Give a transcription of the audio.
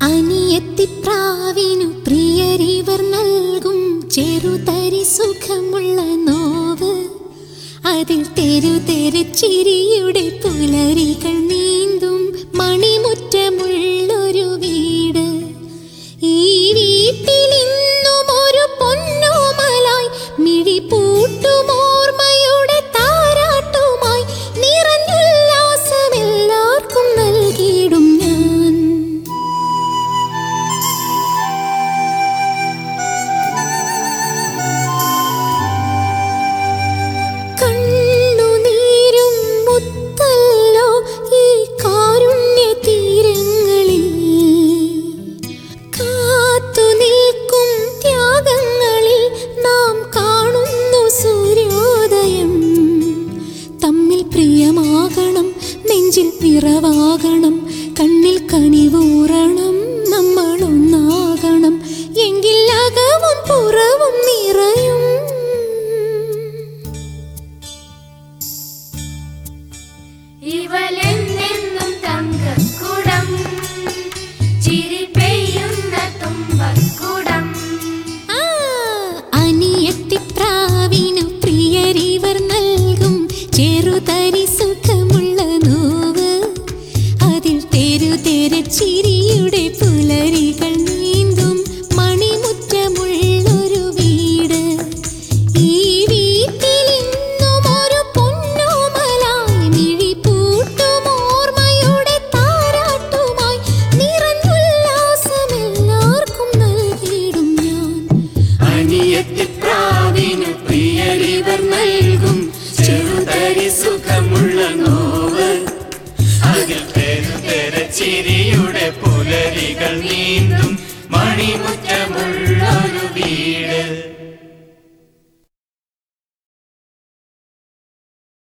അനിയത്തിപ്രാവിനു പ്രിയരിവർ നൽകും ചെറുതരി സുഖമുള്ള നോവ് അതിൽ തെരു തെരച്ചിരിയുടെ പുലരികൾ നീന്തും മണിമുറ്റമുള്ളൊരു വീട് ഈ വീട്ടിൽ ഇന്നും ഒരു പൊന്നോമലായി മിഴി പൂട്ടുമോർമ്മയുടെ താരാട്ടുമായി നിറഞ്ഞുല്ലാസമെല്ലാവർക്കും നൽകിയിടും ഞാൻ കണ്ണുനീരും മുത്തല്ലോ ഈ കാരുണ്യ തീരങ്ങളിൽ കാത്തു നിൽക്കും ത്യാഗങ്ങളിൽ നാം കാണുന്നു സൂര്യോദയം തമ്മിൽ പ്രിയമാകണം നെഞ്ചിൽ നിറവാകണം കണ്ണിൽ കനിവൂറണം നമ്മൾ ഒന്നാകണം എങ്കിൽ അകവും പുറവും നിറയും ഇവലെന്നെന്നും തങ്കക്കുടം ചിരി പെയ്യുന്ന തുമ്പക്കുടം ആ, അനിയത്തിപ്രാവിനു പ്രിയരിവർ നൽകും ചെറുതരി സുഖമുള്ള നോവ് അതിൽ തെരു തെരച്ചിരിയുടെ പുലരികൾ നീന്തും മണിമുറ്റമുള്ളൊരു വീട് ഈ വീട്ടിൽ ഇന്നും ഒരു പൊന്നോമലായി മിഴി പൂട്ടുമോർമ്മയുടെ താരാട്ടുമായി നിറഞ്ഞുല്ലാസമെല്ലാവർക്കും നൽകിയിടും ഞാൻ അനിയത്തിപ്രാവിന് പ്രിയരിവർ നൽകും ചെറുതരി സുഖമുള്ള നോവ് അതിൽ തെരുതെര ചിരിയുടെ പുലരികൾ നീന്തും മണിമുറ്റമുള്ളൊരു വീട്